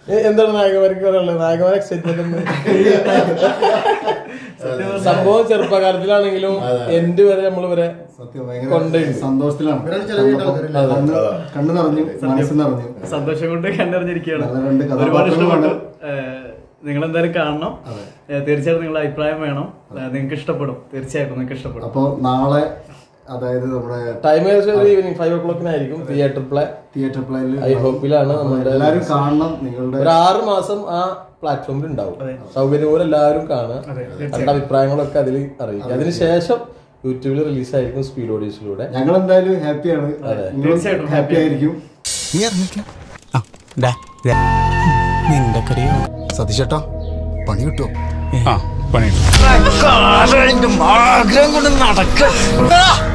A- എന്താണ് നായകന്മാർക്ക് പറയാനുള്ളത് നായകന്മാരെ excitement സംഭവം ചെറുപ്പകാലത്തിലാണെങ്കിലും എൻഡ് വരെ നമ്മൾ വരെ സത്യം ഭയങ്കര കൊണ്ടുണ്ട്. സന്തോഷത്തിലാണ് ഇവരാണ് ചെലവായിട്ട് ആൾക്കാരല്ലേ? കണ്ണ് കണ്ണ് നിറഞ്ഞു മനസ്സ് നിറഞ്ഞു സന്തോഷം കൊണ്ട് കണ്ടറിഞ്ഞിരിക്കുകയാണ് നല്ല രണ്ട് ഒരുപാട് കഥാപാത്രങ്ങളാണ്. ഇഷ്ടപ്പെട്ടു നിങ്ങൾ എന്തായാലും കാണണം ഏഹ് തീർച്ചയായിട്ടും നിങ്ങളുടെ അഭിപ്രായം വേണം ഏഹ് നിങ്ങൾക്ക് ഇഷ്ടപ്പെടും തീർച്ചയായിട്ടും നിങ്ങൾക്ക് ഇഷ്ടപ്പെടും അപ്പൊ നാളെ അതായത് നമ്മുടെ ടൈം ഈവനിങ് ഫൈവ് ഓ ക്ലോക്കിനായിരിക്കും തിയേറ്റർ പ്ലേ തിയേറ്റർ പ്ലേയിൽ ഐ ഹോപ്പിലാണ് നമ്മുടെ എല്ലാരും കാണണം നിങ്ങളുടെ ഒരു ആറ് മാസം ആ പ്ലാറ്റ്ഫോമിൽ ഉണ്ടാവും സൗകര്യം പോലെ എല്ലാവരും കാണുക അവരുടെ അഭിപ്രായങ്ങളൊക്കെ അതിൽ അറിയിക്കുക അതിനുശേഷം യൂട്യൂബിൽ റിലീസ് ആയിരിക്കും സ്പീഡ് ഓഡിയൻസിലൂടെ ഞങ്ങൾ എന്തായാലും ഹാപ്പിയാണ് നിങ്ങളും തീർച്ചയായിട്ടും ഹാപ്പി ആയിരിക്കും നീ ഇറങ്ങിക്ക ആ ഡാ ഡാ. നിന്റെ കറിയോ സതീഷേട്ടാ പണി കിട്ടുമോ ആ പണി ആഗ്രഹം കൊണ്ട് നടക്ക